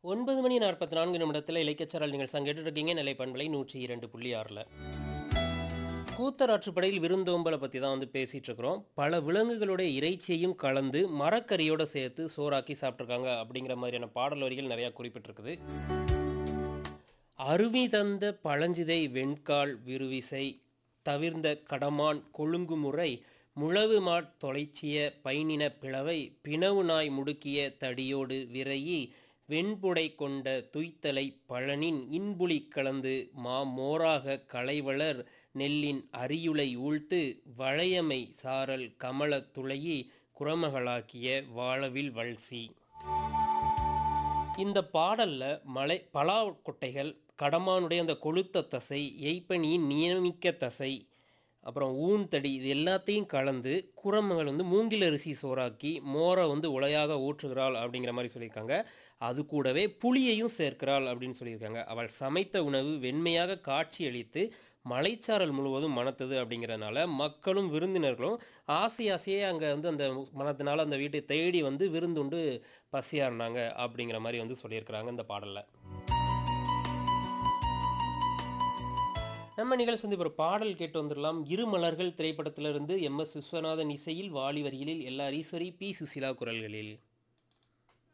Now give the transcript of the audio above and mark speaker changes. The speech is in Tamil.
Speaker 1: ஒன்பது மணி நாற்பத்தி நான்கு நிமிடத்தில் இலக்கியச்சாரல் நீங்கள் சங்கேட்டு இருக்கீங்க நிலை பண்பலை நூற்றி இரண்டு புள்ளி ஆறில் கூத்தராற்றுப்படையில் விருந்தோம்பலை பற்றி தான் வந்து பேசிகிட்டு இருக்கிறோம் பல விலங்குகளுடைய இறைச்சியையும் கலந்து மரக்கறியோட சேர்த்து சோறாக்கி சாப்பிட்ருக்காங்க அப்படிங்கிற மாதிரியான பாடல் வரிகள் நிறையா குறிப்பிட்டிருக்குது அருவி தந்த பழஞ்சிதை வெண்கால் விருவிசை தவிர்ந்த கடமான் கொழுங்குமுறை முழவு மாட் தொலைச்சிய பைனின பிளவை பிணவு நாய் முடுக்கிய தடியோடு விரையி வெண்புடை கொண்ட துய்த்தலை பழனின் இன்புளி கலந்து மா மோராக களைவளர் நெல்லின் அரியுளை ஊழ்த்து வளையமை சாரல் கமல துளையி குரமகளாக்கிய வாழவில் வல்சி இந்த பாடல்ல மலை பலா கொட்டைகள் கடமானுடைய அந்த கொளுத்த தசை எய்ப்பனியின் நியமிக்க தசை அப்புறம் ஊன்தடி இது எல்லாத்தையும் கலந்து குரமங்கள் வந்து மூங்கில் அரிசி சோறாக்கி மோரை வந்து உலையாக ஊற்றுகிறாள் அப்படிங்கிற மாதிரி சொல்லியிருக்காங்க அது கூடவே புளியையும் சேர்க்கிறாள் அப்படின்னு சொல்லியிருக்காங்க அவள் சமைத்த உணவு வெண்மையாக காட்சியளித்து மலைச்சாரல் முழுவதும் மணத்தது அப்படிங்கிறனால மக்களும் விருந்தினர்களும் ஆசை ஆசையே அங்கே வந்து அந்த மனத்தினால அந்த வீட்டை தேடி வந்து விருந்துண்டு பசியாறினாங்க அப்படிங்கிற மாதிரி வந்து சொல்லியிருக்கிறாங்க இந்த பாடலில் நம்ம நிகழ்ச்சி வந்து இப்போ ஒரு பாடல் கேட்டு வந்துடலாம் இரு மலர்கள் திரைப்படத்திலிருந்து எம் எஸ் விஸ்வநாதன் இசையில் வாலி வரிகளில் எல்லார் ஈஸ்வரி பி சுசிலா குரல்களில்